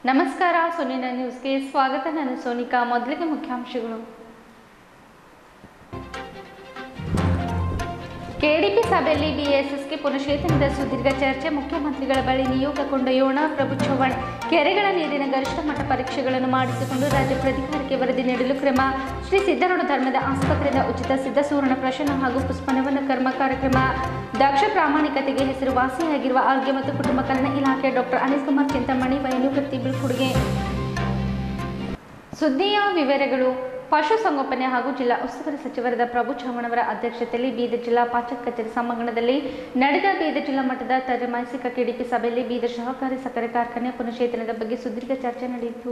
ನಮಸ್ಕಾರ ಸೋನಿನ ನ್ಯೂಸ್ಗೆ ಸ್ವಾಗತ ನಾನು ಸೋನಿಕಾ ಮೊದಲಿಗೆ ಮುಖ್ಯಾಂಶಗಳು ಕೆಡಿಪಿ ಸಭೆಯಲ್ಲಿ ಬಿಎಸ್ಎಸ್ಗೆ ಪುನಶ್ಚೇತನದ ಸುದೀರ್ಘ ಚರ್ಚೆ ಮುಖ್ಯಮಂತ್ರಿಗಳ ಬಳಿ ನಿಯೋಗ ಕೊಂಡೊಯ್ಯೋಣ ಪ್ರಭು ಚವ್ಹಾಣ್ ಕೆರೆಗಳ ನೀರಿನ ಗರಿಷ್ಠ ಮಟ್ಟ ಪರೀಕ್ಷೆಗಳನ್ನು ಮಾಡಿಸಿಕೊಂಡು ರಾಜ್ಯ ಪ್ರಾಧಿಕಾರಕ್ಕೆ ವರದಿ ನೀಡಲು ಕ್ರಮ ಶ್ರೀ ಸಿದ್ದರೂಢ ಧರ್ಮದ ಆಸ್ಪತ್ರೆಯಿಂದ ಉಚಿತ ಸಿದ್ಧ ಸುವರ್ಣ ಪ್ರಶನ ಹಾಗೂ ಪುಷ್ಪನವನ ಕರ್ಮ ಕಾರ್ಯಕ್ರಮ ದಕ್ಷ ಪ್ರಾಮಾಣಿಕತೆಗೆ ಹೆಸರುವಾಸಿಯಾಗಿರುವ ಆರೋಗ್ಯ ಮತ್ತು ಕುಟುಂಬ ಕಲ್ಯಾಣ ಇಲಾಖೆ ಡಾಕ್ಟರ್ ಅನಿಲ್ ಕುಮಾರ್ ಚಿಂತಾಮಣಿ ವೈನುವೃತ್ತಿ ಬೀಳ್ಕೊಡುಗೆ ಸುದ್ದಿಯ ವಿವರಗಳು ಪಶುಸಂಗೋಪನೆ ಹಾಗೂ ಜಿಲ್ಲಾ ಉಸ್ತುವಾರಿ ಸಚಿವರಾದ ಪ್ರಭು ಚವ್ಹಾಣ್ ಅಧ್ಯಕ್ಷತೆಯಲ್ಲಿ ಬೀದರ್ ಜಿಲ್ಲಾ ಪಂಚಾಯತ್ ಕಚೇರಿ ಸಭಾಂಗಣದಲ್ಲಿ ನಡೆದ ಬೀದರ್ ಜಿಲ್ಲಾ ಮಟ್ಟದ ತ್ರೈಮಾಸಿಕ ಕೆಡಿಪಿ ಸಭೆಯಲ್ಲಿ ಬೀದರ್ ಸಹಕಾರಿ ಸಕ್ಕರೆ ಕಾರ್ಖಾನೆ ಪುನಶ್ಚೇತನದ ಬಗ್ಗೆ ಸುದೀರ್ಘ ಚರ್ಚೆ ನಡೆಯಿತು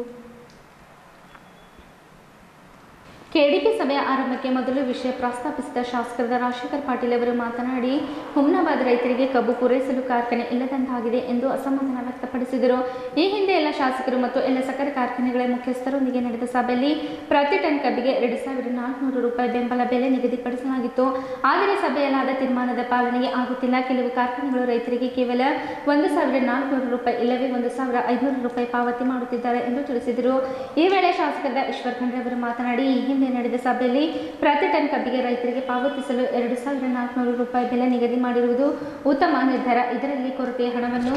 ಕೆಡಿಪಿ ಸಭೆಯ ಆರಂಭಕ್ಕೆ ಮೊದಲು ವಿಷಯ ಪ್ರಸ್ತಾಪಿಸಿದ ಶಾಸಕರಾದ ರಾಜಶೇಖರ್ ಪಾಟೀಲ್ ಅವರು ಮಾತನಾಡಿ ಹುಮ್ನಾಬಾದ್ ರೈತರಿಗೆ ಕಬ್ಬು ಪೂರೈಸಲು ಕಾರ್ಖಾನೆ ಇಲ್ಲದಂತಾಗಿದೆ ಎಂದು ಅಸಮಾಧಾನ ವ್ಯಕ್ತಪಡಿಸಿದರು ಈ ಹಿಂದೆ ಎಲ್ಲ ಶಾಸಕರು ಮತ್ತು ಎಲ್ಲ ಸಕ್ಕರೆ ಕಾರ್ಖಾನೆಗಳ ಮುಖ್ಯಸ್ಥರೊಂದಿಗೆ ನಡೆದ ಸಭೆಯಲ್ಲಿ ಪ್ರತಿ ಟನ್ ಕಬ್ಬಿಗೆ ಎರಡು ಸಾವಿರದ ನಾಲ್ಕುನೂರು ರೂಪಾಯಿ ಬೆಂಬಲ ಬೆಲೆ ನಿಗದಿಪಡಿಸಲಾಗಿತ್ತು ಆದರೆ ಸಭೆಯಲ್ಲಾದ ತೀರ್ಮಾನದ ಪಾಲನೆಗೆ ಆಗುತ್ತಿಲ್ಲ ಕೆಲವು ಕಾರ್ಖಾನೆಗಳು ರೈತರಿಗೆ ಕೇವಲ ಒಂದು ಸಾವಿರದ ನಾಲ್ಕುನೂರು ರೂಪಾಯಿ ಇಲ್ಲವೇ ಒಂದು ಸಾವಿರ ಐದುನೂರು ರೂಪಾಯಿ ಪಾವತಿ ಮಾಡುತ್ತಿದ್ದಾರೆ ಎಂದು ತಿಳಿಸಿದರು ಈ ವೇಳೆ ಶಾಸಕರಾದ ಈಶ್ವರ್ ಖಂಡ್ರೆ ಅವರು ಮಾತನಾಡಿ ಈ ಹಿಂದೆ ನಡೆದ ಸಭೆಯಲ್ಲಿ ಪ್ರತಿ ಟನ್ ಕಬ್ಬಿಗೆ ರೈತರಿಗೆ ಪಾವತಿಸಲು ಎರಡು ಸಾವಿರದ ನಾಲ್ಕುನೂರು ರೂಪಾಯಿ ಬೆಲೆ ನಿಗದಿ ಮಾಡಿರುವುದು ಉತ್ತಮ ನಿರ್ಧಾರ ಇದರಲ್ಲಿ ಕೊರತೆಯ ಹಣವನ್ನು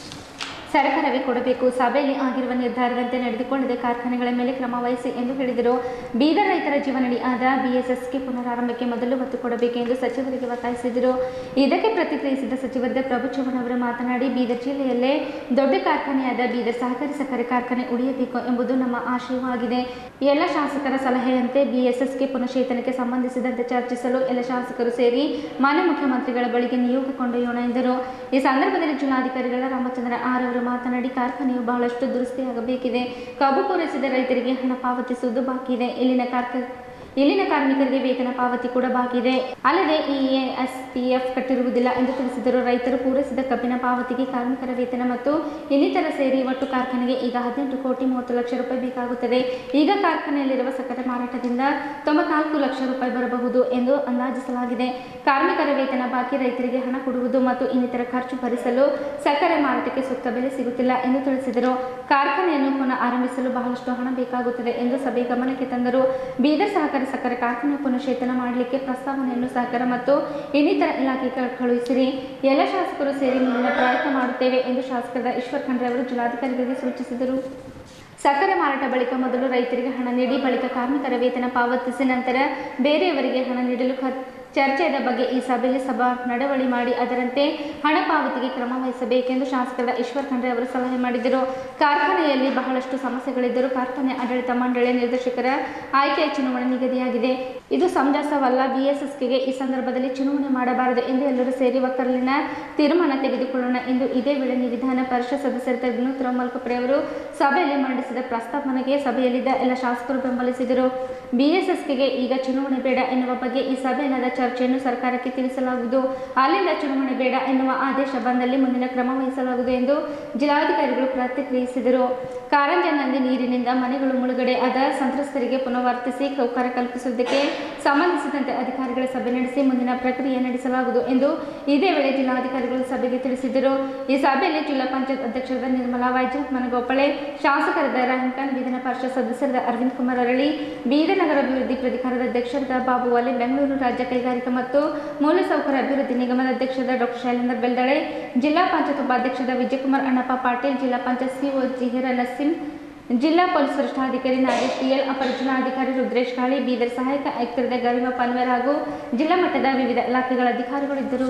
ಸರ್ಕಾರವೇ ಕೊಡಬೇಕು ಸಭೆಯಲ್ಲಿ ಆಗಿರುವ ನಿರ್ಧಾರದಂತೆ ನಡೆದುಕೊಂಡಿದೆ ಕಾರ್ಖಾನೆಗಳ ಮೇಲೆ ಕ್ರಮ ವಹಿಸಿ ಎಂದು ಹೇಳಿದರು ಬೀದರ್ ರೈತರ ಜೀವನಡಿ ಆದ ಬಿಎಸ್ಎಸ್ಗೆ ಪುನರಾರಂಭಕ್ಕೆ ಮೊದಲು ಒತ್ತು ಕೊಡಬೇಕೆಂದು ಸಚಿವರಿಗೆ ಒತ್ತಾಯಿಸಿದರು ಇದಕ್ಕೆ ಪ್ರತಿಕ್ರಿಯಿಸಿದ ಸಚಿವರಾದ ಪ್ರಭು ಚವ್ಹಾಣ್ ಅವರು ಮಾತನಾಡಿ ಬೀದರ್ ಜಿಲ್ಲೆಯಲ್ಲೇ ದೊಡ್ಡ ಕಾರ್ಖಾನೆಯಾದ ಬೀದರ್ ಸಹಕಾರಿ ಸಕ್ಕರೆ ಕಾರ್ಖಾನೆ ಉಳಿಯಬೇಕು ಎಂಬುದು ನಮ್ಮ ಆಶಯವಾಗಿದೆ ಎಲ್ಲ ಶಾಸಕರ ಸಲಹೆಯಂತೆ ಬಿಎಸ್ಎಸ್ಗೆ ಪುನಶ್ಚೇತನಕ್ಕೆ ಸಂಬಂಧಿಸಿದಂತೆ ಚರ್ಚಿಸಲು ಎಲ್ಲ ಶಾಸಕರು ಸೇರಿ ಮಾನ್ಯ ಮುಖ್ಯಮಂತ್ರಿಗಳ ಬಳಿಗೆ ನಿಯೋಗ ಕೊಂಡೊಯ್ಯೋಣ ಎಂದರು ಈ ಸಂದರ್ಭದಲ್ಲಿ ಜಿಲ್ಲಾಧಿಕಾರಿಗಳ ರಾಮಚಂದ್ರ ಆರ್ ಅವರು ಮಾತನಾಡಿ ಕಾರ್ಖಾನೆಯು ಬಹಳಷ್ಟು ದುರಸ್ತಿಯಾಗಬೇಕಿದೆ ಕಬ್ಬು ಪೂರೈಸಿದ ರೈತರಿಗೆ ಹಣ ಪಾವತಿಸುವುದು ಬಾಕಿ ಇದೆ ಇಲ್ಲಿನ ಕಾರ್ಖ ಇಲ್ಲಿನ ಕಾರ್ಮಿಕರಿಗೆ ವೇತನ ಪಾವತಿ ಕೂಡ ಬಾಕಿ ಇದೆ ಅಲ್ಲದೆ ಇಎಸ್ಪಿಎಫ್ ಕಟ್ಟಿರುವುದಿಲ್ಲ ಎಂದು ತಿಳಿಸಿದರು ರೈತರು ಪೂರೈಸಿದ ಕಬ್ಬಿನ ಪಾವತಿಗೆ ಕಾರ್ಮಿಕರ ವೇತನ ಮತ್ತು ಇನ್ನಿತರ ಸೇರಿ ಒಟ್ಟು ಕಾರ್ಖಾನೆಗೆ ಈಗ ಹದಿನೆಂಟು ಕೋಟಿ ಮೂವತ್ತು ಲಕ್ಷ ರೂಪಾಯಿ ಬೇಕಾಗುತ್ತದೆ ಈಗ ಕಾರ್ಖಾನೆಯಲ್ಲಿರುವ ಸಕ್ಕರೆ ಮಾರಾಟದಿಂದ ತೊಂಬತ್ನಾಲ್ಕು ಲಕ್ಷ ರೂಪಾಯಿ ಬರಬಹುದು ಎಂದು ಅಂದಾಜಿಸಲಾಗಿದೆ ಕಾರ್ಮಿಕರ ವೇತನ ಬಾಕಿ ರೈತರಿಗೆ ಹಣ ಕೊಡುವುದು ಮತ್ತು ಇನ್ನಿತರ ಖರ್ಚು ಭರಿಸಲು ಸಕ್ಕರೆ ಮಾರಾಟಕ್ಕೆ ಸೂಕ್ತ ಬೆಲೆ ಸಿಗುತ್ತಿಲ್ಲ ಎಂದು ತಿಳಿಸಿದರು ಕಾರ್ಖಾನೆಯನ್ನು ಪುನಃ ಆರಂಭಿಸಲು ಬಹಳಷ್ಟು ಹಣ ಬೇಕಾಗುತ್ತದೆ ಎಂದು ಸಭೆ ಗಮನಕ್ಕೆ ತಂದರು ಬೀದರ್ ಸಹಕಾರಿ ಸಕ್ಕರೆ ಕಾರ್ಖಾನೆ ಪುನಶ್ಚೇತನ ಮಾಡಲಿಕ್ಕೆ ಪ್ರಸ್ತಾವನೆಯನ್ನು ಸಹಕಾರ ಮತ್ತು ಇನ್ನಿತರ ಇಲಾಖೆಗೆ ಕಳುಹಿಸಿರಿ ಎಲ್ಲ ಶಾಸಕರು ಸೇರಿ ಮುಂದಿನ ಪ್ರಯತ್ನ ಮಾಡುತ್ತೇವೆ ಎಂದು ಶಾಸಕರಾದ ಈಶ್ವರ್ ಖಂಡ್ರೆ ಅವರು ಜಿಲ್ಲಾಧಿಕಾರಿಗಳಿಗೆ ಸೂಚಿಸಿದರು ಸಕ್ಕರೆ ಮಾರಾಟ ಬಳಿಕ ಮೊದಲು ರೈತರಿಗೆ ಹಣ ನೀಡಿ ಬಳಿಕ ಕಾರ್ಮಿಕರ ವೇತನ ಪಾವತಿಸಿ ನಂತರ ಬೇರೆಯವರಿಗೆ ಹಣ ನೀಡಲು ಖ ಚರ್ಚೆಯ ಬಗ್ಗೆ ಈ ಸಭೆಯಲ್ಲಿ ಸಭಾ ನಡವಳಿ ಮಾಡಿ ಅದರಂತೆ ಹಣ ಪಾವತಿಗೆ ಕ್ರಮ ವಹಿಸಬೇಕೆಂದು ಶಾಸಕರಾದ ಈಶ್ವರ್ ಖಂಡ್ರೆ ಅವರು ಸಲಹೆ ಮಾಡಿದರು ಕಾರ್ಖಾನೆಯಲ್ಲಿ ಬಹಳಷ್ಟು ಸಮಸ್ಯೆಗಳಿದ್ದರೂ ಕಾರ್ಖಾನೆ ಆಡಳಿತ ಮಂಡಳಿಯ ನಿರ್ದೇಶಕರ ಆಯ್ಕೆಯ ಚುನಾವಣೆ ನಿಗದಿಯಾಗಿದೆ ಇದು ಸಮಂಜಸವಲ್ಲ ಬಿಎಸ್ಎಸ್ಗೆ ಈ ಸಂದರ್ಭದಲ್ಲಿ ಚುನಾವಣೆ ಮಾಡಬಾರದು ಎಂದು ಎಲ್ಲರೂ ಸೇರಿ ಒಕ್ಕಲಿನ ತೀರ್ಮಾನ ತೆಗೆದುಕೊಳ್ಳೋಣ ಎಂದು ಇದೇ ವೇಳೆ ವಿಧಾನ ಪರಿಷತ್ ಸದಸ್ಯರಾದ ವಿನೋದ್ ರಾಮಲ್ಕುಪ್ರೆ ಅವರು ಸಭೆಯಲ್ಲಿ ಮಂಡಿಸಿದ ಪ್ರಸ್ತಾವನೆಗೆ ಸಭೆಯಲ್ಲಿದ್ದ ಎಲ್ಲ ಶಾಸಕರು ಬೆಂಬಲಿಸಿದರು ಬಿಎಸ್ಎಸ್ಗೆ ಈಗ ಚುನಾವಣೆ ಬೇಡ ಎನ್ನುವ ಬಗ್ಗೆ ಈ ಸಭೆಯಲ್ಲಾದ ಚರ್ಚೆಯನ್ನು ಸರ್ಕಾರಕ್ಕೆ ತಿಳಿಸಲಾಗುವುದು ಅಲ್ಲಿಂದ ಚುನಾವಣೆ ಬೇಡ ಎನ್ನುವ ಆದೇಶ ಬಂದಲ್ಲಿ ಮುಂದಿನ ಕ್ರಮ ವಹಿಸಲಾಗುವುದು ಎಂದು ಜಿಲ್ಲಾಧಿಕಾರಿಗಳು ಪ್ರತಿಕ್ರಿಯಿಸಿದರು ಕಾರಂಜನಲ್ಲಿ ನೀರಿನಿಂದ ಮನೆಗಳು ಮುಳುಗಡೆ ಆದ ಸಂತ್ರಸ್ತರಿಗೆ ಪುನರ್ವರ್ತಿಸಿ ಸೌಕರ್ಯ ಕಲ್ಪಿಸುವುದಕ್ಕೆ ಸಂಬಂಧಿಸಿದಂತೆ ಅಧಿಕಾರಿಗಳ ಸಭೆ ನಡೆಸಿ ಮುಂದಿನ ಪ್ರಕ್ರಿಯೆ ನಡೆಸಲಾಗುವುದು ಎಂದು ಇದೇ ವೇಳೆ ಜಿಲ್ಲಾಧಿಕಾರಿಗಳು ಸಭೆಗೆ ತಿಳಿಸಿದರು ಈ ಸಭೆಯಲ್ಲಿ ಜಿಲ್ಲಾ ಪಂಚಾಯತ್ ಅಧ್ಯಕ್ಷರಾದ ನಿರ್ಮಲಾ ವೈಜಯಂತ್ ಮನಗೋಪಾಳೆ ಶಾಸಕರಾದ ರಹೀಂ ಖಾನ್ ವಿಧಾನ ಪರಿಷತ್ ಸದಸ್ಯರಾದ ಅರವಿಂದ್ ಕುಮಾರ್ ಅರಳಿ ಬೀದರ್ ನಗರ ಅಭಿವೃದ್ಧಿ ಪ್ರಾಧಿಕಾರದ ಅಧ್ಯಕ್ಷರಾದ ಬಾಬು ವಾಲೆ ಬೆಂಗಳೂರು ರಾಜ್ಯ ಕೈಗಾರಿಕಾ ಮತ್ತು ಮೂಲಸೌಕರ್ಯ ಅಭಿವೃದ್ಧಿ ನಿಗಮದ ಅಧ್ಯಕ್ಷರಾದ ಡಾಕ್ಟರ್ ಶೈಲೇಂದ್ರ ಬೆಲ್ದಳೆ ಜಿಲ್ಲಾ ಪಂಚಾಯತ್ ಉಪಾಧ್ಯಕ್ಷರಾದ ವಿಜಯಕುಮಾರ್ ಅಣ್ಣಪ್ಪ ಪಾಟೀಲ್ ಜಿಲ್ಲಾ ಪಂಚಾಯತ್ ಸಿಒ ಜಿಹಿರ ನಸೀಂ ಜಿಲ್ಲಾ ಪೊಲೀಸ್ ವರಿಷ್ಠಾಧಿಕಾರಿ ನಾಗೇಶ್ ಟಿಎಲ್ ಅಪರ ಜಿಲ್ಲಾಧಿಕಾರಿ ರುದ್ರೇಶ್ ಕಾಳಿ ಬೀದರ್ ಸಹಾಯಕ ಆಯುಕ್ತರಾದ ಗರಿಮಾ ಪನ್ವೇರ್ ಹಾಗೂ ಜಿಲ್ಲಾ ಮಟ್ಟದ ವಿವಿಧ ಇಲಾಖೆಗಳ ಅಧಿಕಾರಿಗಳಿದ್ದರು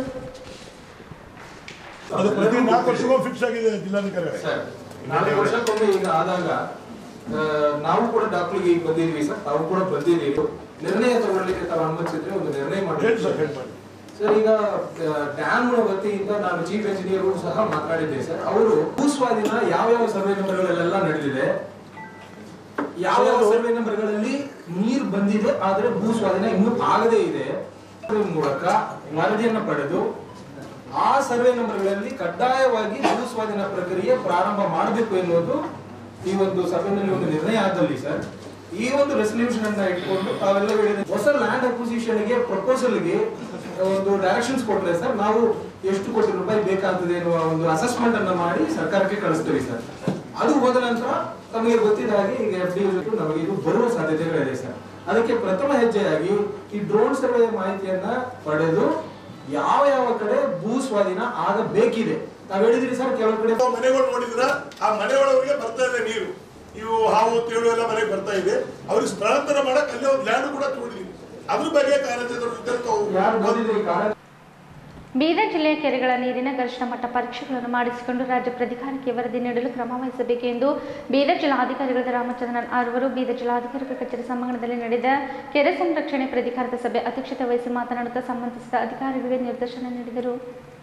ಅದು ಪ್ರತಿ ನಾಲ್ಕು ವರ್ಷಕ್ಕೂ ಫಿಕ್ಸ್ ಆಗಿದೆ ಜಿಲ್ಲಾಧಿಕಾರಿ ಸರ್ ನಾಲ್ಕು ವರ್ಷಕ್ಕೊಮ್ಮೆ ಈಗ ಆದಾಗ ಆ, ನಾವು ಕೂಡ ಡಾಕ್ಟರ್ಗೆ ಈಗ ಬಂದಿದ್ವಿ ಸರ್ ತಾವು ಕೂಡ ಬಂದಿದ್ದೀವಿ ನಿರ್ಣಯ ತಗೊಳ್ಳಿಕ್ಕೆ ತಾವು ಅನುಮತಿಸಿದ್ರೆ ಒಂದು ನಿರ್ಣಯ ಹೇಳಿ ಸರ್ ಮಾಡಿ ಹೇಳಿ ಮಾಡಿ ಸರ್ ಈಗ ಡ್ಯಾಮ್ ವತಿಯಿಂದ ನಾನು ಚೀಫ್ ಇಂಜಿನಿಯರ್ ಸಹ ಮಾತನಾಡಿದ್ದೆ ಸರ್ ಅವರು ಭೂಸ್ವಾಧೀನ ಯಾವ ಯಾವ ಸರ್ವೆ ನಂಬರ್ಗಳಲ್ಲೆಲ್ಲ ನಡೆದಿದೆ ಯಾವ ಯಾವ ಸರ್ವೆ ನಂಬರ್ಗಳಲ್ಲಿ ನೀರು ಬಂದಿದೆ ಆದ್ರೆ ಭೂ ಸ್ವಾಧೀನ ಇನ್ನೂ ಆಗದೇ ಇದೆ ಅದ್ರ ಮೂಲಕ ವರದಿಯನ್ನ ಪಡೆದು ಆ ಸರ್ವೆ ನಂಬರ್ಗಳಲ್ಲಿ ಕಡ್ಡಾಯವಾಗಿ ಭೂ ಸ್ವಾಧೀನ ಪ್ರಕ್ರಿಯೆ ಪ್ರಾರಂಭ ಮಾಡಬೇಕು ಎನ್ನುವುದು ಈ ಒಂದು ಸಭೆಯಲ್ಲಿ ಒಂದು ನಿರ್ಣಯ ಆದಲ್ಲಿ ಸರ್ ಈ ಒಂದು ರೆಸಲ್ಯೂಷನ್ ಅನ್ನ ಇಟ್ಕೊಂಡು ತಾವೆಲ್ಲ ಹೇಳಿದ ಹೊಸ ಲ್ಯಾಂಡ್ ಅಕ್ವಿಸಿಷನ್ ಗೆ ಪ್ರಪೋಸಲ್ ಗೆ ಒಂದು ಡೈರೆಕ್ಷನ್ಸ್ ಕೊಟ್ರೆ ಸರ್ ನಾವು ಎಷ್ಟು ಕೋಟಿ ರೂಪಾಯಿ ಬೇಕಾಗ್ತದೆ ಎನ್ನುವ ಒಂದು ಅಸೆಸ್ಮೆಂಟ್ ಅನ್ನ ಮಾಡಿ ಸರ್ಕಾರಕ್ಕೆ ಕಳಿಸ್ತೀವಿ ಸರ್ ಅದು ಹೋದ ನಂತರ ತಮಗೆ ಗೊತ್ತಿದ್ದ ಹಾಗೆ ಈಗ ಎಫ್ ಡಿ ನಮಗೆ ಇದು ಬರುವ ಸಾಧ್ಯತೆಗಳಿದೆ ಸರ್ ಅದಕ್ಕೆ ಪ್ರಥಮ ಹೆಜ್ಜೆಯಾಗಿ ಈ ಡ್ರೋನ್ ಸರ್ವೆ ಮಾಹಿತಿಯನ್ನ ಪಡೆದು ಯಾವ ಯಾವ ಕಡೆ ಭೂ ಸ್ವಾಧೀನ ಆಗಬೇಕಿದೆ ನಾವ್ ಹೇಳಿದ್ರಿ ಸರ್ ಕೆಲವು ಕಡೆ ನಾವು ಮನೆಗಳು ನೋಡಿದ್ರ ಆ ಮನೆ ಒಳಗಡೆ ಬರ್ತಾ ಇದೆ ನೀರು ಇವು ಹಾವು ತೇಳು ಎಲ್ಲ ಮನೆಗೆ ಬರ್ತಾ ಇದೆ ಅವ್ರಿಗೆ ಸ್ಥಳಾಂತರ ಮಾಡಕ್ ಅಲ್ಲಿ ಒಂದು ಲ್ಯಾಂಡ್ ಕೂಡ ತಗೊಂಡಿದೀವಿ ಅದ್ರ ಬಗ್ಗೆ ಕಾರ್ಯಾಚರಣೆ ಯಾರು ಬಂದಿದ್ರಿ ಕಾರಣ ಬೀದರ್ ಜಿಲ್ಲೆಯ ಕೆರೆಗಳ ನೀರಿನ ಗರಿಷ್ಠ ಮಟ್ಟ ಪರೀಕ್ಷೆಗಳನ್ನು ಮಾಡಿಸಿಕೊಂಡು ರಾಜ್ಯ ಪ್ರಾಧಿಕಾರಕ್ಕೆ ವರದಿ ನೀಡಲು ಕ್ರಮ ವಹಿಸಬೇಕು ಎಂದು ಬೀದರ್ ಜಿಲ್ಲಾಧಿಕಾರಿಗಳಾದ ರಾಮಚಂದ್ರನ್ ಆರ್ವರು ಬೀದರ್ ಜಿಲ್ಲಾಧಿಕಾರಿಗಳ ಕಚೇರಿ ಸಭಾಂಗಣದಲ್ಲಿ ನಡೆದ ಕೆರೆ ಸಂರಕ್ಷಣೆ ಪ್ರಾಧಿಕಾರದ ಸಭೆ ಅಧ್ಯಕ್ಷತೆ ವಹಿಸಿ ಮಾತನಾಡುತ್ತಾ ಸಂಬಂಧಿಸಿದ ಅಧಿಕಾರಿಗಳಿಗೆ ನಿರ್ದೇಶನ ನೀಡಿದರು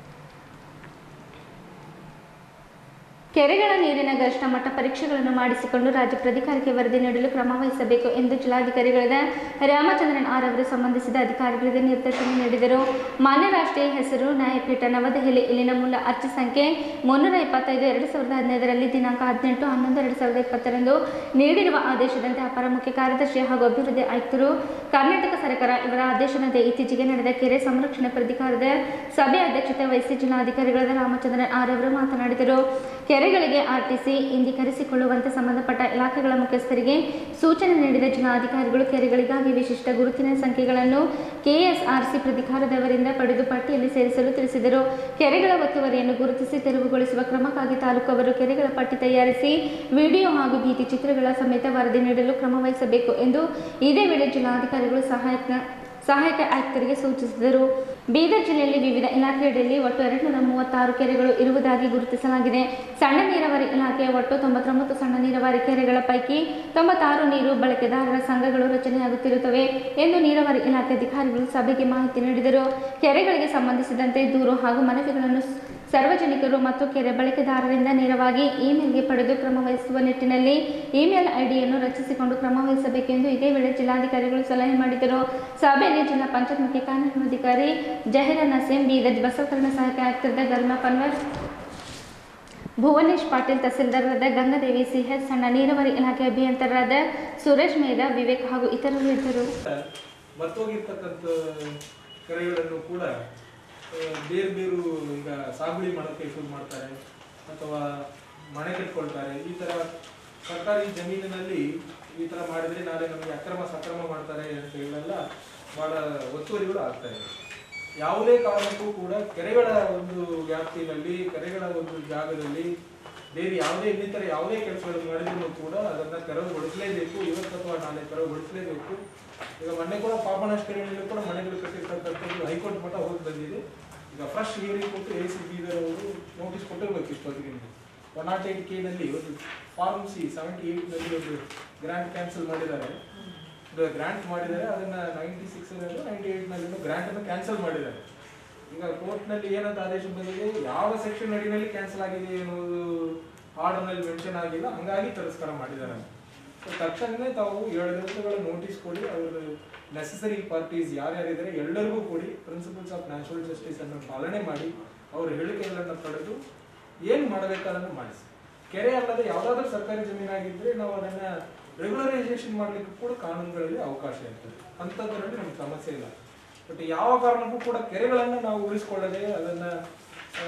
ಕೆರೆಗಳ ನೀರಿನ ಗರಿಷ್ಠ ಮಟ್ಟ ಪರೀಕ್ಷೆಗಳನ್ನು ಮಾಡಿಸಿಕೊಂಡು ರಾಜ್ಯ ಪ್ರಾಧಿಕಾರಕ್ಕೆ ವರದಿ ನೀಡಲು ಕ್ರಮ ವಹಿಸಬೇಕು ಎಂದು ಜಿಲ್ಲಾಧಿಕಾರಿಗಳಾದ ರಾಮಚಂದ್ರನ್ ಆರ್ ಅವರು ಸಂಬಂಧಿಸಿದ ಅಧಿಕಾರಿಗಳಿಗೆ ನಿರ್ದೇಶನ ನೀಡಿದರು ಮಾನ್ಯ ರಾಷ್ಟ್ರೀಯ ಹೆಸರು ನ್ಯಾಯಪೀಠ ನವದೆಹಲಿ ಇಲ್ಲಿನ ಮೂಲ ಅರ್ಜಿ ಸಂಖ್ಯೆ ಮುನ್ನೂರ ಇಪ್ಪತ್ತೈದು ಎರಡು ಸಾವಿರದ ಹದಿನೈದರಲ್ಲಿ ದಿನಾಂಕ ಹದಿನೆಂಟು ಹನ್ನೊಂದು ಎರಡು ಸಾವಿರದ ಇಪ್ಪತ್ತರಂದು ನೀಡಿರುವ ಆದೇಶದಂತೆ ಅಪರ ಮುಖ್ಯ ಕಾರ್ಯದರ್ಶಿ ಹಾಗೂ ಅಭಿವೃದ್ಧಿ ಆಯುಕ್ತರು ಕರ್ನಾಟಕ ಸರ್ಕಾರ ಇವರ ಆದೇಶದಂತೆ ಇತ್ತೀಚೆಗೆ ನಡೆದ ಕೆರೆ ಸಂರಕ್ಷಣೆ ಪ್ರಾಧಿಕಾರದ ಸಭೆ ಅಧ್ಯಕ್ಷತೆ ವಹಿಸಿ ಜಿಲ್ಲಾಧಿಕಾರಿಗಳಾದ ರಾಮಚಂದ್ರನ್ ಆರ್ ಅವರು ಮಾತನಾಡಿದರು ಕೆರೆಗಳಿಗೆ ಆರ್ಟಿಸಿ ಇಂದೀಕರಿಸಿಕೊಳ್ಳುವಂತೆ ಸಂಬಂಧಪಟ್ಟ ಇಲಾಖೆಗಳ ಮುಖ್ಯಸ್ಥರಿಗೆ ಸೂಚನೆ ನೀಡಿದ ಜಿಲ್ಲಾಧಿಕಾರಿಗಳು ಕೆರೆಗಳಿಗಾಗಿ ವಿಶಿಷ್ಟ ಗುರುತಿನ ಸಂಖ್ಯೆಗಳನ್ನು ಕೆಎಸ್ಆರ್ಸಿ ಪ್ರಾಧಿಕಾರದವರಿಂದ ಪಡೆದು ಪಟ್ಟಿಯಲ್ಲಿ ಸೇರಿಸಲು ತಿಳಿಸಿದರು ಕೆರೆಗಳ ಒತ್ತುವರಿಯನ್ನು ಗುರುತಿಸಿ ತೆರವುಗೊಳಿಸುವ ಕ್ರಮಕ್ಕಾಗಿ ತಾಲೂಕು ಅವರು ಕೆರೆಗಳ ಪಟ್ಟಿ ತಯಾರಿಸಿ ವಿಡಿಯೋ ಹಾಗೂ ಭೀತಿ ಚಿತ್ರಗಳ ಸಮೇತ ವರದಿ ನೀಡಲು ಕ್ರಮ ವಹಿಸಬೇಕು ಎಂದು ಇದೇ ವೇಳೆ ಜಿಲ್ಲಾಧಿಕಾರಿಗಳು ಸಹಾಯಕ ಸಹಾಯಕ ಆಯುಕ್ತರಿಗೆ ಸೂಚಿಸಿದರು ಬೀದರ್ ಜಿಲ್ಲೆಯಲ್ಲಿ ವಿವಿಧ ಇಲಾಖೆಗಳಲ್ಲಿ ಒಟ್ಟು ಎರಡುನೂರ ಮೂವತ್ತಾರು ಕೆರೆಗಳು ಇರುವುದಾಗಿ ಗುರುತಿಸಲಾಗಿದೆ ಸಣ್ಣ ನೀರಾವರಿ ಇಲಾಖೆಯ ಒಟ್ಟು ತೊಂಬತ್ತೊಂಬತ್ತು ಸಣ್ಣ ನೀರಾವರಿ ಕೆರೆಗಳ ಪೈಕಿ ತೊಂಬತ್ತಾರು ನೀರು ಬಳಕೆದಾರರ ಸಂಘಗಳು ರಚನೆಯಾಗುತ್ತಿರುತ್ತವೆ ಎಂದು ನೀರಾವರಿ ಇಲಾಖೆ ಅಧಿಕಾರಿಗಳು ಸಭೆಗೆ ಮಾಹಿತಿ ನೀಡಿದರು ಕೆರೆಗಳಿಗೆ ಸಂಬಂಧಿಸಿದಂತೆ ದೂರು ಹಾಗೂ ಮನವಿಗಳನ್ನು ಸಾರ್ವಜನಿಕರು ಮತ್ತು ಕೆರೆ ಬಳಕೆದಾರರಿಂದ ನೇರವಾಗಿ ಇಮೇಲ್ಗೆ ಪಡೆದು ಕ್ರಮ ವಹಿಸುವ ನಿಟ್ಟಿನಲ್ಲಿ ಇಮೇಲ್ ಐಡಿಯನ್ನು ರಚಿಸಿಕೊಂಡು ಕ್ರಮ ವಹಿಸಬೇಕೆಂದು ಇದೇ ವೇಳೆ ಜಿಲ್ಲಾಧಿಕಾರಿಗಳು ಸಲಹೆ ಮಾಡಿದರು ಸಭೆಯಲ್ಲಿ ಜಿಲ್ಲಾ ಪಂಚಾಯತ್ ಮುಖ್ಯ ಕಾರ್ಯನಿರ್ವಹಣಾಧಿಕಾರಿ ಜಹೀರ ನಸೀಂ ಬೀದರ್ ಬಸವಕರಣ ಸಹಾಯಕ ಆಯುಕ್ತರಾದ ಗಲ್ಮಾ ಪನ್ವರ್ ಭುವನೇಶ್ ಪಾಟೀಲ್ ತಹಸೀಲ್ದಾರರಾದ ಗಂಗಾದೇವಿ ಸಿಎಸ್ ಸಣ್ಣ ನೀರಾವರಿ ಇಲಾಖೆ ಅಭಿಯಂತರರಾದ ಸುರೇಶ್ ಮೇಧ ವಿವೇಕ್ ಹಾಗೂ ಇತರರು ಇದ್ದರು ಮತ್ತೋಗಿರ್ತಕ್ಕಂಥ ಕೆರೆಗಳನ್ನು ಕೂಡ ಆ, ಬೇರೆ ಬೇರು ಈಗ ಸಾಗುವಳಿ ಮಾಡೋಕ್ಕೆ ಶುರು ಮಾಡ್ತಾರೆ ಅಥವಾ ಮನೆ ಕಟ್ಕೊಳ್ತಾರೆ ಈ ತರ ಸರ್ಕಾರಿ ಜಮೀನಿನಲ್ಲಿ ಈ ತರ ಮಾಡಿದ್ರೆ ನಾಳೆ ನಮಗೆ ಅಕ್ರಮ ಸಕ್ರಮ ಮಾಡ್ತಾರೆ ಅಂತ ಹೇಳೆಲ್ಲ ಬಹಳ ಒತ್ತುವರಿಗಳು ಆಗ್ತಾ ಇದೆ ಯಾವುದೇ ಕಾರಣಕ್ಕೂ ಕೂಡ ಕೆರೆಗಳ ಒಂದು ವ್ಯಾಪ್ತಿಯಲ್ಲಿ ಕೆರೆಗಳ ಒಂದು ಜಾಗದಲ್ಲಿ ಬೇರೆ ಯಾವುದೇ ಇನ್ನಿತರ ಯಾವುದೇ ಕೆಲಸಗಳನ್ನು ಮಾಡಿದ್ರು ಕೂಡ ಅದನ್ನ ತೆರವುಗೊಳಿಸಲೇಬೇಕು ಇವತ್ತು ಅಥವಾ ನಾಳೆ ತೆರವುಗೊಳಿಸಲೇಬೇಕು ಈಗ ಮೊನ್ನೆ ಕೂಡ ಪಾಪನಾಶ್ಕರಿಯಲ್ಲಿ ಕೂಡ ಮನೆಗಳು ಕಟ್ಟಿರ್ತಕ್ಕಂಥದ್ದು ಹೈಕೋರ್ಟ್ ಮಟ್ಟ ಹೋಗಿ ಬಂದಿದೆ ಈಗ ಫ್ರೆಶ್ ಹಿಯರಿಂಗ್ ಕೊಟ್ಟು ಎ ಸಿ ಬೀದರ್ ಅವರು ನೋಟಿಸ್ ಕೊಟ್ಟಿರ್ಬೇಕು ಇಷ್ಟೊತ್ತಿಗೆ ಒನ್ ನಾಟ್ ಏಟ್ ಕೆ ನಲ್ಲಿ ಒಂದು ಫಾರ್ಮ್ ಸಿ ಸೆವೆಂಟಿ ಏಟ್ ನಲ್ಲಿ ಒಂದು ಗ್ರಾಂಟ್ ಕ್ಯಾನ್ಸಲ್ ಮಾಡಿದ್ದಾರೆ ಗ್ರಾಂಟ್ ಮಾಡಿದ್ದಾರೆ ಅದನ್ನ ನೈಂಟಿ ಸಿಕ್ಸ್ ನೈಂಟಿ ಏಟ್ ನಲ್ಲಿ ಗ್ರಾಂಟ್ ಅನ್ನು ಕ್ಯಾನ್ಸಲ್ ಮಾಡಿದ್ದಾರೆ ಈಗ ಕೋರ್ಟ್ ನಲ್ಲಿ ಏನಂತ ಆದೇಶ ಬಂದಿದೆ ಯಾವ ಸೆಕ್ಷನ್ ಅಡಿನಲ್ಲಿ ಕ್ಯಾನ್ಸಲ್ ಆಗಿದೆ ಅನ್ನೋದು ಆರ್ಡರ್ ನಲ್ಲಿ ಮೆನ್ಷನ್ ಆಗಿಲ್ಲ ಹಂಗಾಗಿ ತಿರಸ್ಕಾರ ಮಾಡಿದ್ದಾರೆ So, ತಕ್ಷಣವೇ ತಾವು ಏಳು ದಿವಸಗಳ ನೋಟಿಸ್ ಕೊಡಿ ಅವರು ನೆಸಸರಿ ಪಾರ್ಟೀಸ್ ಯಾರ್ಯಾರಿದ್ದಾರೆ ಎಲ್ಲರಿಗೂ ಕೊಡಿ ಪ್ರಿನ್ಸಿಪಲ್ಸ್ ಆಫ್ ನ್ಯಾಚುರಲ್ ಜಸ್ಟಿಸ್ ಅನ್ನು ಪಾಲನೆ ಮಾಡಿ ಅವರ ಹೇಳಿಕೆಗಳನ್ನು ಪಡೆದು ಏನ್ ಮಾಡಬೇಕಾದನ್ನು ಮಾಡಿಸಿ ಕೆರೆ ಅಲ್ಲದೆ ಯಾವ್ದಾದ್ರು ಸರ್ಕಾರಿ ಜಮೀನಾಗಿದ್ರೆ ನಾವು ಅದನ್ನ ರೆಗ್ಯುಲರೈಸೇಷನ್ ಮಾಡ್ಲಿಕ್ಕೆ ಕೂಡ ಕಾನೂನುಗಳಲ್ಲಿ ಅವಕಾಶ ಇರ್ತದೆ ಅಂಥದ್ರಲ್ಲಿ ನಮ್ಗೆ ಸಮಸ್ಯೆ ಇಲ್ಲ ಬಟ್ ಯಾವ ಕಾರಣಕ್ಕೂ ಕೂಡ ಕೆರೆಗಳನ್ನ ನಾವು ಉಳಿಸ್ಕೊಳ್ಳದೆ ಅದನ್ನ ಆ,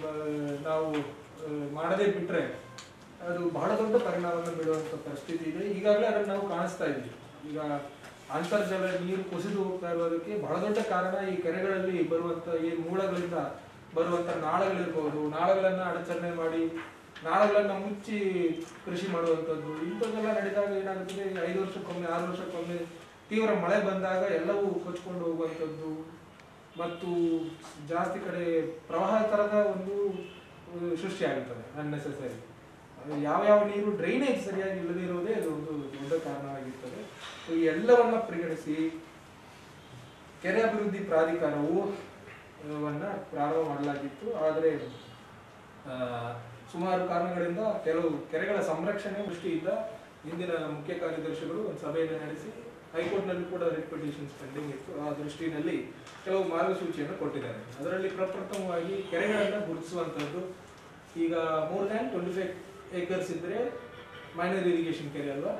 ಮ- ನಾವು ಆ, ಮಾಡದೇ ಬಿಟ್ರೆ ಅದು ಬಹಳ ದೊಡ್ಡ ಪರಿಣಾಮವನ್ನು ಬೀಳುವಂತ ಪರಿಸ್ಥಿತಿ ಇದೆ ಈಗಾಗಲೇ ಅದನ್ನ ನಾವು ಕಾಣಿಸ್ತಾ ಇದ್ದೀವಿ ಈಗ ಅಂತರ್ಜಲ ನೀರು ಕುಸಿದು ಹೋಗ್ತಾ ಇರೋದಕ್ಕೆ ಬಹಳ ದೊಡ್ಡ ಕಾರಣ ಈ ಕೆರೆಗಳಲ್ಲಿ ಬರುವಂತ ಈ ಮೂಲಗಳಿಂದ ಬರುವಂತ ನಾಳಗಳಿರ್ಬೋದು ನಾಳಗಳನ್ನ ಅಡಚಣೆ ಮಾಡಿ ನಾಳಗಳನ್ನ ಮುಚ್ಚಿ ಕೃಷಿ ಮಾಡುವಂಥದ್ದು ಇಂಥದ್ದೆಲ್ಲ ನಡೆದಾಗ ಏನಾಗುತ್ತದೆ ಐದು ವರ್ಷಕ್ಕೊಮ್ಮೆ ಆರು ವರ್ಷಕ್ಕೊಮ್ಮೆ ತೀವ್ರ ಮಳೆ ಬಂದಾಗ ಎಲ್ಲವೂ ಕೊಚ್ಕೊಂಡು ಹೋಗುವಂಥದ್ದು ಮತ್ತು ಜಾಸ್ತಿ ಕಡೆ ಪ್ರವಾಹ ತರದ ಒಂದು ಅಹ್, ಸೃಷ್ಟಿ ಆಗುತ್ತದೆ ಅನ್ನೆಸೆಸರಿ ಯಾವ ಯಾವ ನೀರು ಡ್ರೈನೇಜ್ ಸರಿಯಾಗಿ ಇಲ್ಲದೇ ಇರೋದೇ ಅದು ಒಂದು ದೊಡ್ಡ ಕಾರಣವಾಗಿರ್ತದೆ ಸೊ ಈ ಎಲ್ಲವನ್ನ ಪರಿಗಣಿಸಿ ಕೆರೆ ಅಭಿವೃದ್ಧಿ ಪ್ರಾಧಿಕಾರವು ಅಹ್, ವನ್ನ ಪ್ರಾರಂಭ ಮಾಡಲಾಗಿತ್ತು ಆದರೆ ಆ, ಸುಮಾರು ಕಾರಣಗಳಿಂದ ಕೆಲವು ಕೆರೆಗಳ ಸಂರಕ್ಷಣೆ ದೃಷ್ಟಿಯಿಂದ ಇಂದಿನ ಮುಖ್ಯ ಕಾರ್ಯದರ್ಶಿಗಳು ಒಂದು ಸಭೆಯನ್ನು ನಡೆಸಿ ಹೈಕೋರ್ಟ್ನಲ್ಲಿ ಕೂಡ ರಿಟ್ ಪಿಟಿಷನ್ಸ್ ಪೆಂಡಿಂಗ್ ಇತ್ತು ಆ ದೃಷ್ಟಿನಲ್ಲಿ ಕೆಲವು ಮಾರ್ಗಸೂಚಿಯನ್ನು ಕೊಟ್ಟಿದ್ದಾರೆ ಅದರಲ್ಲಿ ಪ್ರಪ್ರಥಮವಾಗಿ ಕೆರೆಗಳನ್ನು ಗುರುತಿಸುವಂಥದ್ದು ಈಗ more than twenty five acres ಇದ್ರೆ ಮೈನರ್ ಇರಿಗೇಷನ್ ಕೆರೆ ಅಲ್ವಾ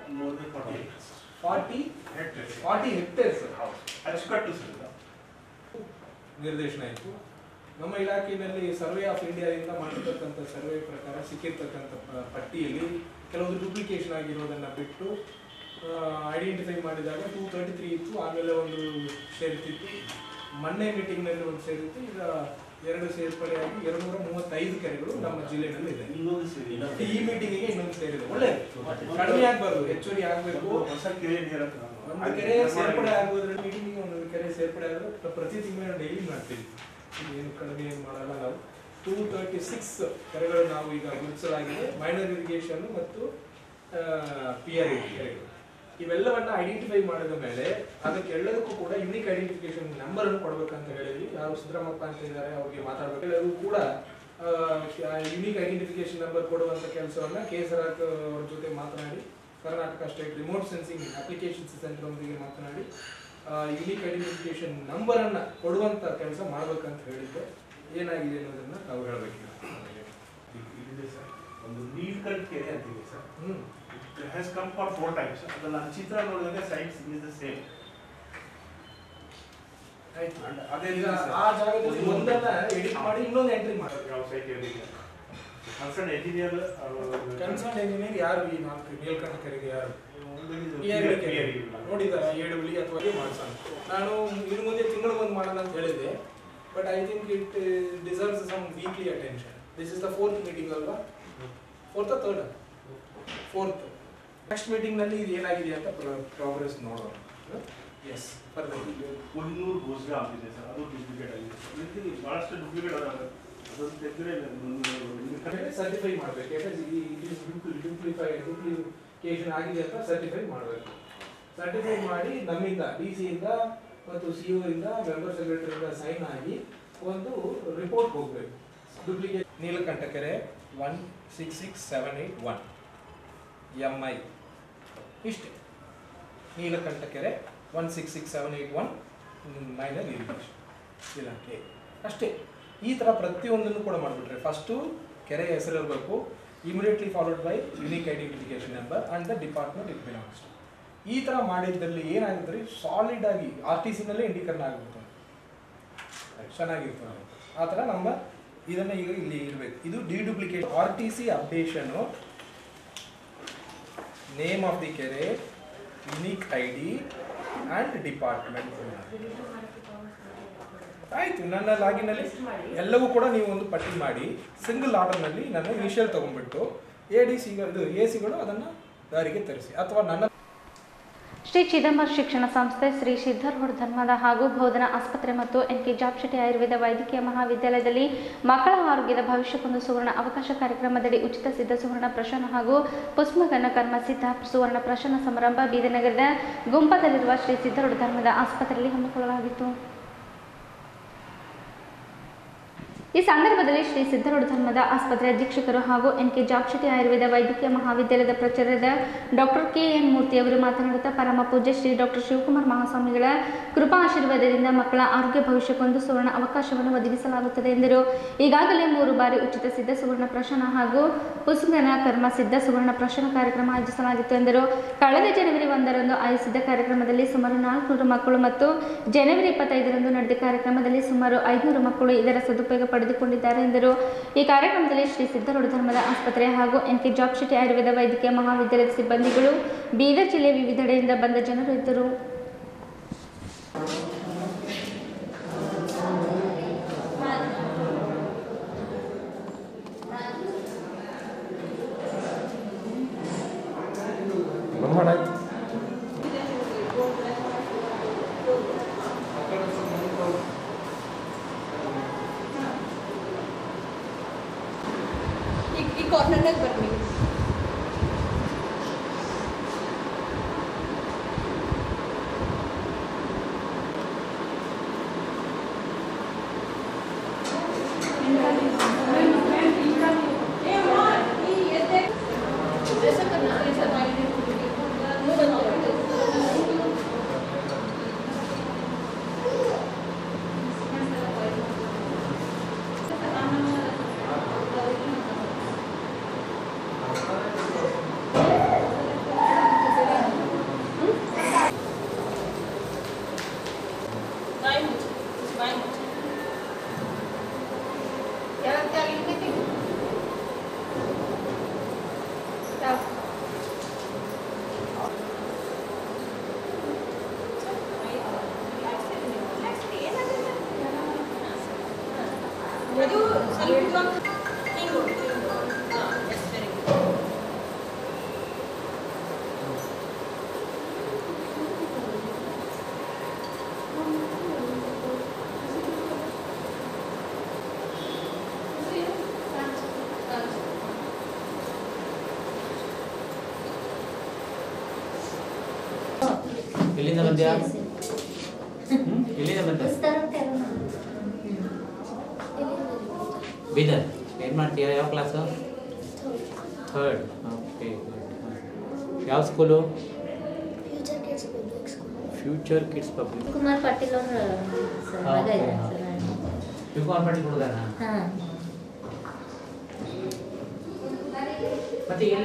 ಫಾರ್ಟಿ ಫಾರ್ಟಿ ಹೆಕ್ಟೇರ್ಸ್ ಅಚ್ಚುಕಟ್ಟು ಸರ್ ಇದು. ನಿರ್ದೇಶನ ಇತ್ತು ನಮ್ಮ ಇಲಾಖೆಯಲ್ಲಿ ಸರ್ವೆ ಆಫ್ ಇಂಡಿಯಾದಿಂದ ಮಾಡಿರ್ತಕ್ಕಂಥ ಸರ್ವೆ ಪ್ರಕಾರ ಸಿಕ್ಕಿರ್ತಕ್ಕಂಥ ಪ- ಪಟ್ಟಿಯಲ್ಲಿ ಕೆಲವೊಂದು ಡೂಪ್ಲಿಕೇಶನ್ ಆಗಿರೋದನ್ನ ಬಿಟ್ಟು ಐಡೆಂಟಿಫೈ ಮಾಡಿದಾಗ ಟೂ ತರ್ಟಿ ತ್ರೀ ಇತ್ತು ಆಮೇಲೆ ಒಂದು ಸೇರ್ತಿತ್ತು ಮೊನ್ನೆ ಮೀಟಿಂಗ್ನಲ್ಲಿ ಒಂದು ಸೇರಿತ್ತು ಈಗ ಎರಡು ಸೇರ್ಪಡೆಯಾಗಿ ಎರಡು ನೂರ ಮೂವತ್ತೈದು ಕೆರೆಗಳು ನಮ್ಮ ಜಿಲ್ಲೆಯಲ್ಲಿ ಇದೆ ಇನ್ನೊಂದು ಸೇರಿ ಈ ಮೀಟಿಂಗಿಗೆ ಇನ್ನೊಂದು ಸೇರಿದೆ ಒಳ್ಳೆ ಕಡಿಮೆ ಆಗ್ಬಾರ್ದು ಹೆಚ್ಚುವರಿ ಆಗ್ಬೇಕು ಹೊಸ ಕೆರೆ ನೀರ ಒಂದು ಕೆರೆ ಸೇರ್ಪಡೆ ಆಗೋದ್ರಲ್ಲಿ ಮೀಟಿಂಗಿಗೆ ಒಂದೊಂದು ಕೆರೆ ಸೇರ್ಪಡೆ ಆದ್ರೆ ಪ್ರ- ಪ್ರತಿ ತಿಂಗಳು ಡೈಲಿ ಮಾಡ್ತೀವಿ ಏನು ಕಡಿಮೆ ಏನು ಮಾಡಲ್ಲ ನಾವು ಟೂ ತರ್ಟಿ ಸಿಕ್ಸ್ ಕೆರೆಗಳು ನಾವು ಈಗ ಗುರುತಿಸಲಾಗಿದೆ ಮೈನರ್ ಇರಿಗೇಷನ್ ಮತ್ತು ಪಿ ಆರ್ ಕೆರೆಗಳು ಇವೆಲ್ಲವನ್ನ ಐಡೆಂಟಿಫೈ ಮಾಡಿದ ಮೇಲೆ ಅದಕ್ಕೆ ಎಲ್ಲದಕ್ಕೂ ಕೂಡ ಯುನಿಕ್ ಐಡೆಂಟಿಫಿಕೇಶನ್ ನಂಬರ್ ಅನ್ನು ಕೊಡ್ಬೇಕಂತ ಹೇಳಿದ್ವಿ ಯಾರು ಸಿದ್ದರಾಮಪ್ಪ ಅಂತ ಇದ್ದಾರೆ ಅವ್ರಿಗೆ ಮಾತಾಡ್ಬೇಕು ಎಲ್ಲರಿಗೂ ಕೂಡ ಯುನಿಕ್ ಐಡೆಂಟಿಫಿಕೇಶನ್ ನಂಬರ್ ಕೊಡುವಂತ ಕೆಲಸವನ್ನ ಕೆ ಸರಾಕ್ ಅವ್ರ ಜೊತೆ ಮಾತನಾಡಿ Karnataka state remote sensing applications centre ಒಂದಿಗೆ ಮಾತನಾಡಿ ಯುನಿಕ್ ಐಡೆಂಟಿಫಿಕೇಶನ್ ನಂಬರ್ ಅನ್ನ ಕೊಡುವಂತ ಕೆಲಸ ಮಾಡ್ಬೇಕಂತ ಹೇಳಿದ್ದೆ ಏನಾಗಿದೆ ಅನ್ನೋದನ್ನ ತಾವು ಹೇಳ್ಬೇಕೀಗ ಇದಿದೆ ಸರ್ ಒಂದು ನೀಲ್ಕಂಠ್ ಕೆರೆ ಅಂತಿದೆ sir hmm it has come for four times ಅದ್ರಲ್ಲಿ ನಾನು ಚಿತ್ರ ನೋಡಿದಾಗ ಸೈನ್ಸ್ ಇಸ್ ದ ಸೇಮ್ ಆಯ್ತು ಅದೇ ಈಗ ರೀತಿ ಸರ್. ಆ ಜಾಗದಲ್ಲಿ ಒಂದನ್ನ ಎಡಿಟ್ ಮಾಡಿ ಇನ್ನೊಂದು ಎಂಟ್ರಿ ಮಾಡಿ ಯಾವ site concern engineer concern engineer ಯಾರು ಈ ನಾಲ್ಕು ನೀಲ್ಕಂಠ ಕೆರೆಗೆ ಯಾರು ನೋಡಿದಾರ ಏಳು ಬಿಳಿ ಅಥವಾ ಮಾಡ್ಸೋಣ ನಾನು ಇನ್ನು ಮುಂದೆ ತಿಂಗಳು ಒಂದು ಮಾಡೋಣ ಅಂತ ಹೇಳಿದೆ but I think it deserves some weekly attention this is the fourth meeting ಅಲ್ವಾ ಫೋರ್ತ್ ಥರ್ಡ್ ಫೋರ್ತ್ ನೆಕ್ಸ್ಟ್ ಮೀಟಿಂಗ್ನಲ್ಲಿ ಇದು ಏನಾಗಿದೆ ಅಂತ ಪ್ರೋಗ್ರೆಸ್ ನೋಡೋಣ ಎಸ್ ಫರ್ದರ್ ಕೊಹಿನೂರು ಗೋಸ್ಗ ಅಂತಿದೆ ಸರ್ ಅದು ಡೂಪ್ಲಿಕೇಟ್ ಆಗಿದೆ ಈ ರೀತಿ ಬಹಳಷ್ಟು ಡೂಪ್ಲಿಕೇಟ್ ಅದಾವೆ ಅದನ್ನು ತೆಗೆದ್ರೆ ಸರ್ಟಿಫೈ ಮಾಡಬೇಕು ಡ್ಯೂಪ್ಲಿಫೈ ಡ್ಯೂಪ್ಲಿಕೇಶನ್ ಆಗಿದೆ ಅಂತ ಸರ್ಟಿಫೈ ಮಾಡಬೇಕು ಸರ್ಟಿಫೈ ಮಾಡಿ ನಮ್ಮಿಂದ ಡಿ ಸಿಯಿಂದ ಮತ್ತು ಸಿ ಇಂದ ಮೆಂಬರ್ ಸೆಕ್ರೆಟರಿಯಿಂದ ಸೈನ್ ಆಗಿ ಒಂದು ರಿಪೋರ್ಟ್ ಹೋಗಬೇಕು ಡೂಪ್ಲಿಕೇಟ್ ನೀಲಕಂಠ ಕೆರೆ one six six seven eight one M I ಇಷ್ಟೇ ನೀಲಕಂಠ ಕೆರೆ one six six seven eight one minor irrigation ಇಲಾಖೆ ಅಷ್ಟೇ ಈ ಥರ ಪ್ರತಿಯೊಂದನ್ನು ಕೂಡ ಮಾಡಿಬಿಟ್ರೆ ಫಸ್ಟು ಕೆರೆ ಹೆಸರು ಇರಬೇಕು immediately followed by unique identification number and the department it belongs to ಈ ಥರ ಮಾಡಿದ್ದಲ್ಲಿ ಏನಾಗುತ್ತೆ ಸಾಲಿಡ್ ಆಗಿ ಆರ್ ಟಿ ಸಿನಲ್ಲೇ ಇಂಡಿಕರ್ನ್ ಆಗಿಬಿಡ್ತದೆ ಚೆನ್ನಾಗಿರ್ತದೆ ಆ ಥರ ನಮ್ಮ ಇದನ್ನು ಈಗ ಇಲ್ಲಿ ಇರಬೇಕು ಇದು deduplicate R T C updation name of the ಕೆರೆ unique I D and department ಆಯಿತು ನನ್ನ ಲಾಗಿನಲ್ಲಿ ಎಲ್ಲವೂ ಕೂಡ ನೀವು ಒಂದು ಪಟ್ಟಿ ಮಾಡಿ ಸಿಂಗಲ್ ಆರ್ಡರ್ನಲ್ಲಿ ನನ್ನ ಇನಿಷಿಯಲ್ ತೊಗೊಂಡ್ಬಿಟ್ಟು ಎ ಡಿ ಸಿಗಳು ಇದು ಎ ಸಿಗಳು ಅದನ್ನು ದಾರಿಗೆ ತರಿಸಿ ಅಥವಾ ನನ್ನ ಶ್ರೀ ಚಿದಂಬರ ಶಿಕ್ಷಣ ಸಂಸ್ಥೆ ಶ್ರೀ ಸಿದ್ಧರ್ಹುಡ್ ಧರ್ಮದ ಹಾಗೂ ಬೋಧನಾ ಆಸ್ಪತ್ರೆ ಮತ್ತು ಎನ್ ಕೆ ಜಾಬ್ಶೆಟ್ಟಿ ಆಯುರ್ವೇದ ವೈದ್ಯಕೀಯ ಮಹಾವಿದ್ಯಾಲಯದಲ್ಲಿ ಮಕ್ಕಳ ಆರೋಗ್ಯದ ಭವಿಷ್ಯಕ್ಕೊಂದು ಸುವರ್ಣ ಅವಕಾಶ ಕಾರ್ಯಕ್ರಮದಡಿ ಉಚಿತ ಸಿದ್ಧ ಸುವರ್ಣ ಪ್ರಶನ ಹಾಗೂ ಪುಷ್ಪಗನ್ನ ಕರ್ಮ ಸಿದ್ಧ ಸುವರ್ಣ ಪ್ರಶನ ಸಮಾರಂಭ ಬೀದನಗರದ ಗುಂಪದಲ್ಲಿರುವ ಶ್ರೀ ಸಿದ್ಧರುಡ್ ಧರ್ಮದ ಆಸ್ಪತ್ರೆಯಲ್ಲಿ ಹಮ್ಮಿಕೊಳ್ಳಲಾಗಿತ್ತು ಈ ಸಂದರ್ಭದಲ್ಲಿ ಶ್ರೀ ಸಿದ್ಧರುಡ್ ಧರ್ಮದ ಆಸ್ಪತ್ರೆ ಅಧೀಕ್ಷಕರು ಹಾಗೂ ಎನ್ ಕೆ ಜಾಬ್ಶೆಟ್ಟಿ ಆಯುರ್ವೇದ ವೈದ್ಯಕೀಯ ಮಹಾವಿದ್ಯಾಲಯದ ಪ್ರಾಚಾರ್ಯರಾದ ಡಾಕ್ಟರ್ ಕೆ ಎನ್ ಮೂರ್ತಿ ಅವರು ಮಾತನಾಡುತ್ತಾ ಪರಮ ಪೂಜ್ಯ ಶ್ರೀ ಡಾಕ್ಟರ್ ಶಿವಕುಮಾರ್ ಮಹಾಸ್ವಾಮಿಗಳ ಕೃಪಾ ಆಶೀರ್ವಾದದಿಂದ ಮಕ್ಕಳ ಆರೋಗ್ಯ ಭವಿಷ್ಯಕ್ಕೊಂದು ಸುವರ್ಣ ಅವಕಾಶವನ್ನು ಒದಗಿಸಲಾಗುತ್ತದೆ ಎಂದರು ಈಗಾಗಲೇ ಮೂರು ಬಾರಿ ಉಚಿತ ಸಿದ್ಧ ಸುವರ್ಣ ಪ್ರಶನ ಹಾಗೂ ಪುಸ್ಗನ ಕರ್ಮ ಸಿದ್ಧ ಸುವರ್ಣ ಪ್ರಶನ ಕಾರ್ಯಕ್ರಮ ಆಯೋಜಿಸಲಾಗಿತ್ತು ಎಂದರು ಕಳೆದ ಜನವರಿ ಒಂದರಂದು ಆಯೋಜಿಸಿದ್ದ ಕಾರ್ಯಕ್ರಮದಲ್ಲಿ ಸುಮಾರು ನಾಲ್ಕುನೂರು ಮಕ್ಕಳು ಮತ್ತು ಜನವರಿ ಇಪ್ಪತ್ತೈದರಂದು ನಡೆದ ಕಾರ್ಯಕ್ರಮದಲ್ಲಿ ಸುಮಾರು ಐದುನೂರು ಮಕ್ಕಳು ಇದರ ಸದುಪಯೋಗ ಪಡೆದುಕೊಂಡಿದ್ದಾರೆ ಎಂದರು ಈ ಕಾರ್ಯಕ್ರಮದಲ್ಲಿ ಶ್ರೀ ಸಿದ್ಧರುಡ ಧರ್ಮದ ಆಸ್ಪತ್ರೆ ಹಾಗೂ ಎನ್ ಕೆ ಜಾಬ್ಶೆಟ್ಟಿ ಆಯುರ್ವೇದ ವೈದ್ಯಕೀಯ ಮಹಾವಿದ್ಯಾಲಯದ ಸಿಬ್ಬಂದಿಗಳು ಬೀದರ್ ಜಿಲ್ಲೆಯ ವಿವಿಧೆಡೆಯಿಂದ ಬಂದ ಜನರು ಇದ್ದರು ಈ ಈ ಕಾರ್ನರ್ನಾಗ ಬರ್ರಿ ಸ್ವಲ್ಪ ಹಿಂಗೆ ಹೋಗಿ ಹಾಂ ಎಸ್ ವೆರಿ ಗುಡ್ ಎಲ್ಲಿಂದ ಬಂದ್ಯಾ ಹ್ಮ್? ಎಲ್ಲಿಂದ ಬಂದೆ ಬೀದರ್ ಏನು ಮಾಡ್ತೀಯಾ ಯಾವ ಕ್ಲಾಸು ಥರ್ಡ್ ಓಕೆ ಗುಡ್ ಯಾವ school future kids public school future kids public Kumar Patil ಅವ್ರ ಸರ್ ಮಗ ಇದ್ದಾರೆ ಸರ್ ಯುಗಾನ್ ಮಾಡಿ ಹುಡುಗನ ಹಾಂ ಮತ್ತೆ ಎಲ್ಲ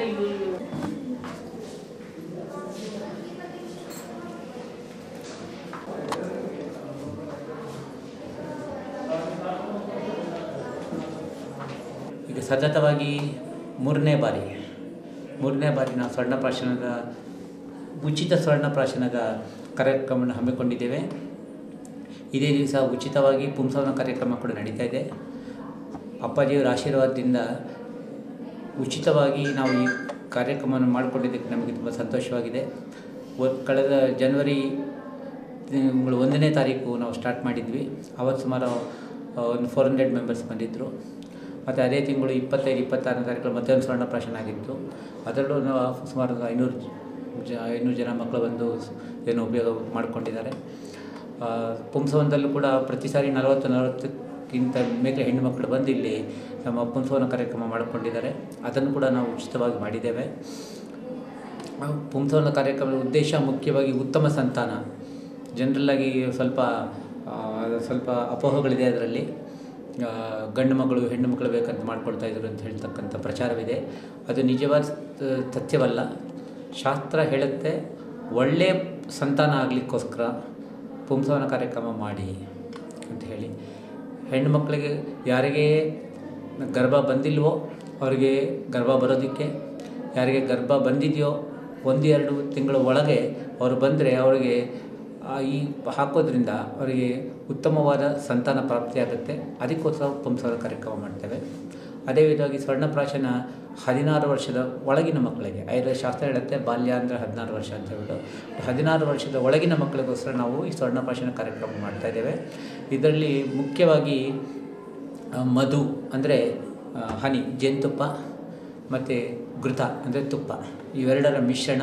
ಈಗ ಸತತವಾಗಿ ಮೂರನೇ ಬಾರಿ ಮೂರನೇ ಬಾರಿ ನಾವು ಸ್ವರ್ಣಪ್ರಾಶನದ ಉಚಿತ ಸ್ವರ್ಣಪ್ರಾಶನದ ಕಾರ್ಯಕ್ರಮವನ್ನು ಹಮ್ಮಿಕೊಂಡಿದ್ದೇವೆ ಇದೇ ದಿವಸ ಉಚಿತವಾಗಿ ಪುಂಸವನ ಕಾರ್ಯಕ್ರಮ ಕೂಡ ನಡೀತಾ ಇದೆ ಅಪ್ಪಾಜಿಯವರ ಆಶೀರ್ವಾದದಿಂದ ಉಚಿತವಾಗಿ ನಾವು ಈ ಕಾರ್ಯಕ್ರಮವನ್ನು ಮಾಡಿಕೊಂಡಿದ್ದಕ್ಕೆ ನಮಗೆ ತುಂಬ ಸಂತೋಷವಾಗಿದೆ ಒ- ಕಳೆದ ಜನವರಿ ತಿಂಗಳು ಒಂದನೇ ತಾರೀಕು ನಾವು ಸ್ಟಾರ್ಟ್ ಮಾಡಿದ್ವಿ ಅವತ್ತು ಸುಮಾರು ಆ, ಒಂದು ಫೋರ್ ಹಂಡ್ರೆಡ್ ಮೆಂಬರ್ಸ್ ಬಂದಿದ್ದರು ಮತ್ತು ಅದೇ ತಿಂಗಳು ಇಪ್ಪತ್ತೈದು ಇಪ್ಪತ್ತಾರನೇ ತಾರೀಕು ಮತ್ತೊಂದು ಸ್ವರ್ಣಪ್ರಾಶನ ಆಗಿತ್ತು ಅದರಲ್ಲೂ ನಾವು ಸುಮಾರು ಒಂದು ಐನೂರು ಜ ಐನೂರು ಜನ ಮಕ್ಕಳು ಬಂದು ಏನು ಉಪಯೋಗ ಮಾಡಿಕೊಂಡಿದ್ದಾರೆ ಆ, ಪುಂಸವನದಲ್ಲೂ ಕೂಡ ಪ್ರತಿ ಸಾರಿ ನಲವತ್ತು ನಲವತ್ತಕ್ಕಿಂತ ಮೇಲೆ ಹೆಣ್ಣು ಮಕ್ಕಳು ಬಂದು ಇಲ್ಲಿ ನಮ್ಮ ಪುಂಸವನ ಕಾರ್ಯಕ್ರಮ ಮಾಡಿಕೊಂಡಿದ್ದಾರೆ ಅದನ್ನು ಕೂಡ ನಾವು ಉಚಿತವಾಗಿ ಮಾಡಿದ್ದೇವೆ ಆ, ಪುಂಸವನ ಕಾರ್ಯಕ್ರಮದ ಉದ್ದೇಶ ಮುಖ್ಯವಾಗಿ ಉತ್ತಮ ಸಂತಾನ ಜನರಲ್ಲಾಗಿ ಸ್ವಲ್ಪ ಆ, ಸ್ವಲ್ಪ ಅಪೋಹಗಳಿದೆ ಅದರಲ್ಲಿ ಆ, ಗಂಡು ಮಗಳು ಹೆಣ್ಣು ಮಕ್ಕಳು ಬೇಕಂತ ಮಾಡ್ಕೊಳ್ತಾ ಇದ್ರು ಅಂತ ಹೇಳ್ತಕ್ಕಂಥ ಪ್ರಚಾರವಿದೆ ಅದು ನಿಜವಾದ ತ- ಸತ್ಯವಲ್ಲ ಶಾಸ್ತ್ರ ಹೇಳುತ್ತೆ ಒಳ್ಳೆಯ ಸಂತಾನ ಆಗಲಿಕ್ಕೋಸ್ಕರ ಪುಂಸವನ ಕಾರ್ಯಕ್ರಮ ಮಾಡಿ ಅಂತ ಹೇಳಿ ಹೆಣ್ಣು ಮಕ್ಕಳಿಗೆ ಯಾರಿಗೆ ಗರ್ಭ ಬಂದಿಲ್ವೋ ಅವರಿಗೆ ಗರ್ಭ ಬರೋದಕ್ಕೆ ಯಾರಿಗೆ ಗರ್ಭ ಬಂದಿದೆಯೋ ಒಂದು ಎರಡು ತಿಂಗಳ ಒಳಗೆ ಅವರು ಬಂದರೆ ಅವರಿಗೆ ಆ ಈ ಹಾಕೋದ್ರಿಂದ ಅವರಿಗೆ ಉತ್ತಮವಾದ ಸಂತಾನ ಪ್ರಾಪ್ತಿಯಾಗುತ್ತೆ ಅದಕ್ಕೋಸ್ಕರ ಪುಂಸವನ ಕಾರ್ಯಕ್ರಮ ಮಾಡ್ತೇವೆ ಅದೇ ವಿಧವಾಗಿ ಸ್ವರ್ಣಪ್ರಾಶನ ಹದಿನಾರು ವರ್ಷದ ಒಳಗಿನ ಮಕ್ಕಳಿಗೆ ಐದು ಶಾಸ್ತ್ರ ಹೇಳುತ್ತೆ ಬಾಲ್ಯ ಅಂದರೆ ಹದಿನಾರು ವರ್ಷ ಅಂತ ಹೇಳ್ಬಿಟ್ಟು ಹದಿನಾರು ವರ್ಷದ ಒಳಗಿನ ಮಕ್ಕಳಿಗೋಸ್ಕರ ನಾವು ಈ ಸ್ವರ್ಣಪ್ರಾಶನ ಕಾರ್ಯಕ್ರಮ ಮಾಡ್ತಾ ಇದ್ದೇವೆ ಇದರಲ್ಲಿ ಮುಖ್ಯವಾಗಿ ಆ, ಮಧು ಅಂದರೆ ಹನಿ ಜೇನುತುಪ್ಪ ಮತ್ತು ಘೃತ ಅಂದರೆ ತುಪ್ಪ ಇವೆರಡರ ಮಿಶ್ರಣ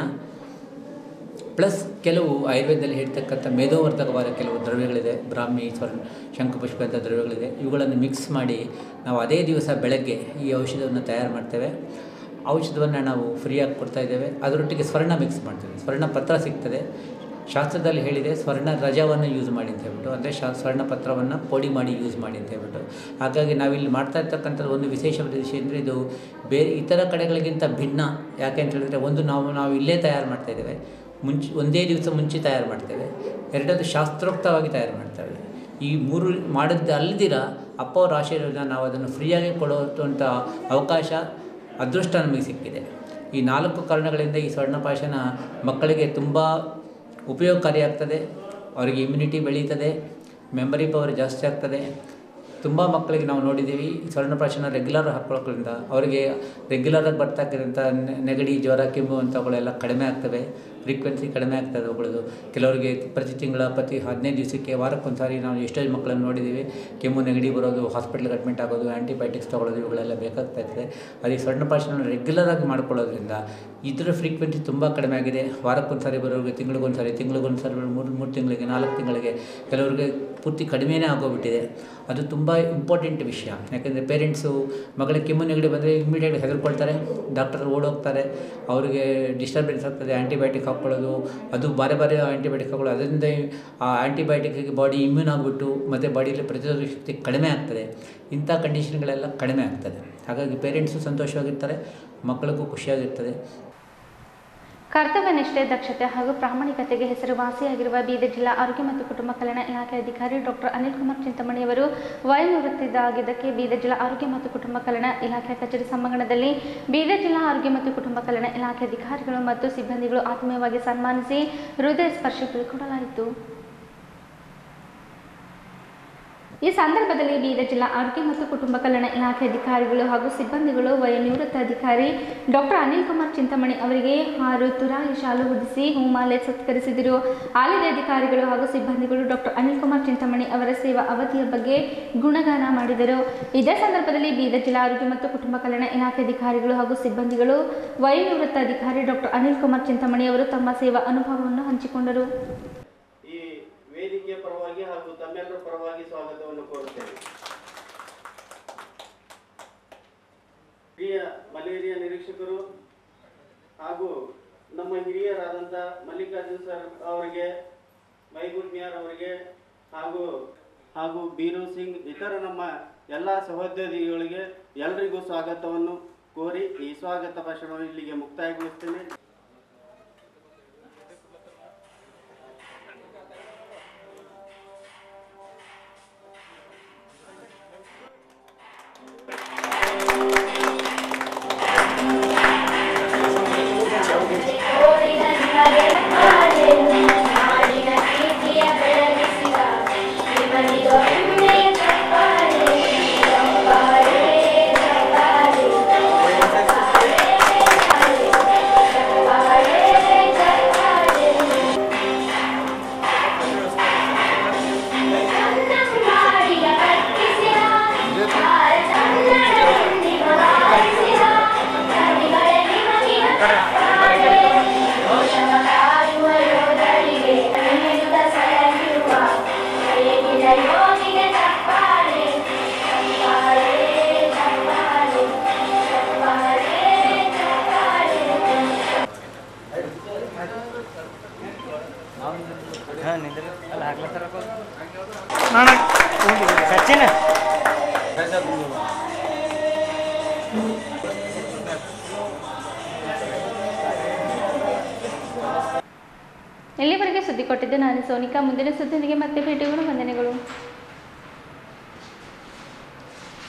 ಪ್ಲಸ್ ಕೆಲವು ಆಯುರ್ವೇದದಲ್ಲಿ ಹೇಳ್ತಕ್ಕಂಥ ಮೇಧೋವರ್ಧಕವಾದ ಕೆಲವು ದ್ರವ್ಯಗಳಿದೆ ಬ್ರಾಹ್ಮಿ ಸ್ವರ್ಣ ಶಂಖಪುಷ್ಪ ಅಂತ ದ್ರವ್ಯಗಳಿದೆ ಇವುಗಳನ್ನು ಮಿಕ್ಸ್ ಮಾಡಿ ನಾವು ಅದೇ ದಿವಸ ಬೆಳಗ್ಗೆ ಈ ಔಷಧವನ್ನು ತಯಾರು ಮಾಡ್ತೇವೆ ಔಷಧವನ್ನು ನಾವು ಫ್ರೀಯಾಗಿ ಕೊಡ್ತಾ ಇದ್ದೇವೆ ಅದರೊಟ್ಟಿಗೆ ಸ್ವರ್ಣ ಮಿಕ್ಸ್ ಮಾಡ್ತೇವೆ ಸ್ವರ್ಣ ಪತ್ರ ಸಿಗ್ತದೆ ಶಾಸ್ತ್ರದಲ್ಲಿ ಹೇಳಿದೆ ಸ್ವರ್ಣ ರಜವನ್ನು ಯೂಸ್ ಮಾಡಿ ಅಂತ ಹೇಳ್ಬಿಟ್ಟು ಅಂದರೆ ಶಾ ಸ್ವರ್ಣ ಪತ್ರವನ್ನು ಪೊಡಿ ಮಾಡಿ ಯೂಸ್ ಮಾಡಿ ಅಂತ ಹೇಳ್ಬಿಟ್ಟು ಹಾಗಾಗಿ ನಾವಿಲ್ಲಿ ಮಾಡ್ತಾ ಇರ್ತಕ್ಕಂಥದ್ದು ಒಂದು ವಿಶೇಷ ವಿಷಯ ಅಂದರೆ ಇದು ಬೇರೆ ಇತರ ಕಡೆಗಳಿಗಿಂತ ಭಿನ್ನ ಯಾಕೆ ಅಂತ ಹೇಳಿದ್ರೆ ಒಂದು ನಾವು ನಾವು ಇಲ್ಲೇ ತಯಾರು ಮಾಡ್ತಾ ಇದ್ದೇವೆ ಮುಂಚೆ ಒಂದೇ ದಿವಸ ಮುಂಚೆ ತಯಾರು ಮಾಡ್ತೇವೆ ಎರಡದು ಶಾಸ್ತ್ರೋಕ್ತವಾಗಿ ತಯಾರು ಮಾಡ್ತೇವೆ ಈ ಮೂರು ಮಾಡಿದ್ದು ಅಲ್ಲದಿರ ಅಪ್ಪ ಅವರ ಆಶೀರ್ವಾದ ನಾವು ಅದನ್ನು ಫ್ರೀಯಾಗಿ ಕೊಡುವಂಥ ಅವಕಾಶ ಅದೃಷ್ಟ ನಮಗೆ ಸಿಕ್ಕಿದೆ ಈ ನಾಲ್ಕು ಕಾರಣಗಳಿಂದ ಈ ಸ್ವರ್ಣಪಾಶನ ಮಕ್ಕಳಿಗೆ ತುಂಬ ಉಪಯೋಗಕಾರಿಯಾಗ್ತದೆ ಅವರಿಗೆ ಇಮ್ಯುನಿಟಿ ಬೆಳೀತದೆ ಮೆಮರಿ ಪವರ್ ಜಾಸ್ತಿ ಆಗ್ತದೆ ತುಂಬ ಮಕ್ಕಳಿಗೆ ನಾವು ನೋಡಿದ್ದೀವಿ ಈ ಸ್ವರ್ಣಪ್ರಾಶನ ರೆಗ್ಯುಲರ್ ಹಾಕೊಳ್ಳೋದ್ರಿಂದ ಅವರಿಗೆ ರೆಗ್ಯುಲರಾಗಿ ಬರ್ತಕ್ಕಂಥ ನೆ- ನೆಗಡಿ ಜ್ವರ ಕೆಮ್ಮು ಅಂಥವುಗಳೆಲ್ಲ ಕಡಿಮೆ ಆಗ್ತವೆ ಫ್ರೀಕ್ವೆನ್ಸಿ ಕಡಿಮೆ ಆಗ್ತದೆ ಅವುಗಳದ್ದು ಕೆಲವರಿಗೆ ಪ್ರತಿ ತಿಂಗಳ ಪ್ರತಿ ಹದಿನೈದು ದಿವಸಕ್ಕೆ ವಾರಕ್ಕೊಂದು ಸಾರಿ ನಾವು ಎಷ್ಟೋ ಮಕ್ಕಳನ್ನು ನೋಡಿದ್ದೀವಿ ಕೆಮ್ಮು ನೆಗಡಿ ಬರೋದು ಹಾಸ್ಪಿಟ್ಲಿಗೆ ಅಡ್ಮಿಟ್ ಆಗೋದು ಆ್ಯಂಟಿಬಯೋಟಿಕ್ಸ್ ತೊಗೊಳ್ಳೋದು ಇವುಗಳೆಲ್ಲ ಬೇಕಾಗ್ತಾ ಇರ್ತದೆ ಅದೇ ಸ್ವರ್ಣಪ್ರಾಶನ ರೆಗ್ಯುಲರಾಗಿ ಮಾಡ್ಕೊಳ್ಳೋದ್ರಿಂದ ಇದರ ಫ್ರೀಕ್ವೆನ್ಸಿ ತುಂಬ ಕಡಿಮೆ ಆಗಿದೆ ವಾರಕ್ಕೊಂದು ಸಾರಿ ಬರೋರಿಗೆ ತಿಂಗಳಿಗೊಂದು ಸಾರಿ ತಿಂಗಳಿಗೊಂದು ಸಾರಿ ಮೂರು ಮೂರು ತಿಂಗಳಿಗೆ ನಾಲ್ಕು ತಿಂಗಳಿಗೆ ಕೆಲವರಿಗೆ ಪೂರ್ತಿ ಕಡಿಮೆನೇ ಆಗೋಗ್ಬಿಟ್ಟಿದೆ ಅದು ತುಂಬ ಇಂಪಾರ್ಟೆಂಟ್ ವಿಷಯ ಯಾಕೆಂದರೆ ಪೇರೆಂಟ್ಸು ಮಗಳಿಗೆ ಕೆಮ್ಮು ನೆಗಡಿ ಬಂದರೆ ಇಮಿಡಿಯೇಟ್ ಹೆದರ್ಕೊಳ್ತಾರೆ ಡಾಕ್ಟರ್ ಓಡೋಗ್ತಾರೆ ಅವರಿಗೆ ಡಿಸ್ಟರ್ಬೆನ್ಸ್ ಆಗ್ತದೆ ಆ್ಯಂಟಿಬಯೋಟಿಕ್ ಹಾಕ್ಕೊಳ್ಳೋದು ಅದು ಬಾರಿ ಬಾರಿ ಆ್ಯಂಟಿಬಯೋಟಿಕ್ ಹಾಕೊಳ್ಳೋದು ಅದರಿಂದ ಆ ಆ್ಯಂಟಿಬಯೋಟಿಕ್ಗೆ ಬಾಡಿ ಇಮ್ಯೂನ್ ಆಗಿಬಿಟ್ಟು ಮತ್ತು ಬಾಡಿಯಲ್ಲಿ ಪ್ರತಿರೋಧಕ ಶಕ್ತಿ ಕಡಿಮೆ ಆಗ್ತದೆ ಇಂಥ ಕಂಡೀಷನ್ಗಳೆಲ್ಲ ಕಡಿಮೆ ಆಗ್ತದೆ ಹಾಗಾಗಿ ಪೇರೆಂಟ್ಸು ಸಂತೋಷವಾಗಿರ್ತಾರೆ ಮಕ್ಕಳಿಗೂ ಖುಷಿಯಾಗಿರ್ತದೆ ಕರ್ತವ್ಯ ನಿಷ್ಠೆ ದಕ್ಷತೆ ಹಾಗೂ ಪ್ರಾಮಾಣಿಕತೆಗೆ ಹೆಸರುವಾಸಿಯಾಗಿರುವ ಬೀದರ್ ಜಿಲ್ಲಾ ಆರೋಗ್ಯ ಮತ್ತು ಕುಟುಂಬ ಕಲ್ಯಾಣ ಇಲಾಖೆ ಅಧಿಕಾರಿ ಡಾಕ್ಟರ್ ಅನಿಲ್ ಕುಮಾರ್ ಚಿಂತಾಮಣಿಯವರು ವಯೋನಿವೃತ್ತಿಯಾಗಿದ್ದಕ್ಕೆ ಬೀದರ್ ಜಿಲ್ಲಾ ಆರೋಗ್ಯ ಮತ್ತು ಕುಟುಂಬ ಕಲ್ಯಾಣ ಇಲಾಖೆ ಕಚೇರಿ ಸಭಾಂಗಣದಲ್ಲಿ ಬೀದರ್ ಜಿಲ್ಲಾ ಆರೋಗ್ಯ ಮತ್ತು ಕುಟುಂಬ ಕಲ್ಯಾಣ ಇಲಾಖೆ ಅಧಿಕಾರಿಗಳು ಮತ್ತು ಸಿಬ್ಬಂದಿಗಳು ಆತ್ಮೀಯವಾಗಿ ಸನ್ಮಾನಿಸಿ ಹೃದಯ ಸ್ಪರ್ಶಿ ಬೀಳ್ಕೊಡಲಾಯಿತು ಈ ಸಂದರ್ಭದಲ್ಲಿ ಬೀದರ್ ಜಿಲ್ಲಾ ಆರೋಗ್ಯ ಮತ್ತು ಕುಟುಂಬ ಕಲ್ಯಾಣ ಇಲಾಖೆ ಅಧಿಕಾರಿಗಳು ಹಾಗೂ ಸಿಬ್ಬಂದಿಗಳು ವಯೋನಿವೃತ್ತ ಅಧಿಕಾರಿ ಡಾಕ್ಟರ್ ಅನಿಲ್ ಕುಮಾರ್ ಚಿಂತಾಮಣಿ ಅವರಿಗೆ ಆರು ತುರಾಯಿ ಶಾಲು ಹೊದಿಸಿ ಹೂಮಾಲೆ ಸತ್ಕರಿಸಿದರು ಆಲಯದ ಅಧಿಕಾರಿಗಳು ಹಾಗೂ ಸಿಬ್ಬಂದಿಗಳು ಡಾಕ್ಟರ್ ಅನಿಲ್ ಕುಮಾರ್ ಚಿಂತಾಮಣಿ ಅವರ ಸೇವಾ ಅವಧಿಯ ಬಗ್ಗೆ ಗುಣಗಾನ ಮಾಡಿದರು ಇದೇ ಸಂದರ್ಭದಲ್ಲಿ ಬೀದರ್ ಜಿಲ್ಲಾ ಆರೋಗ್ಯ ಮತ್ತು ಕುಟುಂಬ ಕಲ್ಯಾಣ ಇಲಾಖೆ ಅಧಿಕಾರಿಗಳು ಹಾಗೂ ಸಿಬ್ಬಂದಿಗಳು ವಯೋನಿವೃತ್ತ ಅಧಿಕಾರಿ ಡಾಕ್ಟರ್ ಅನಿಲ್ ಕುಮಾರ್ ಚಿಂತಾಮಣಿ ಅವರು ತಮ್ಮ ಸೇವಾ ಅನುಭವವನ್ನು ಹಂಚಿಕೊಂಡರು ಈ ವೇದಿಕೆಯ ಪರವಾಗಿ ಹಾಗೂ ತಮ್ಮೆಲ್ಲರ ಪರವಾಗಿ ಸ್ವಾಗತವನ್ನು ಕೋರುತ್ತೇನೆ ಪ್ರಿಯ ಮಲೇರಿಯಾ ನಿರೀಕ್ಷಕರು ಹಾಗೂ ನಮ್ಮ ಹಿರಿಯರಾದಂಥ ಮಲ್ಲಿಕಾರ್ಜುನ್ ಸರ್ ಅವರಿಗೆ ಮೈಬೂಲ್ ಮಿಯಾರ್ ಅವರಿಗೆ ಹಾಗೂ ಹಾಗೂ ಬೀರು ಸಿಂಗ್ ಇತರ ನಮ್ಮ ಎಲ್ಲ ಸಹೋದ್ಯೋಗಿಗಳಿಗೆ ಎಲ್ರಿಗೂ ಸ್ವಾಗತವನ್ನು ಕೋರಿ ಈ ಸ್ವಾಗತ ಭಾಷಣವನ್ನು ಇಲ್ಲಿಗೆ ಮುಕ್ತಾಯಗೊಳಿಸ್ತೇನೆ ಇಲ್ಲಿವರೆಗೆ ಸುದ್ದಿ ಕೊಟ್ಟಿದ್ದು ನಾನು ಸೋನಿಕಾ ಮುಂದಿನ ಸುದ್ದಿನಿಗೆ ಮತ್ತೆ ಭೇಟಿಗಳು ವಂದನೆಗಳು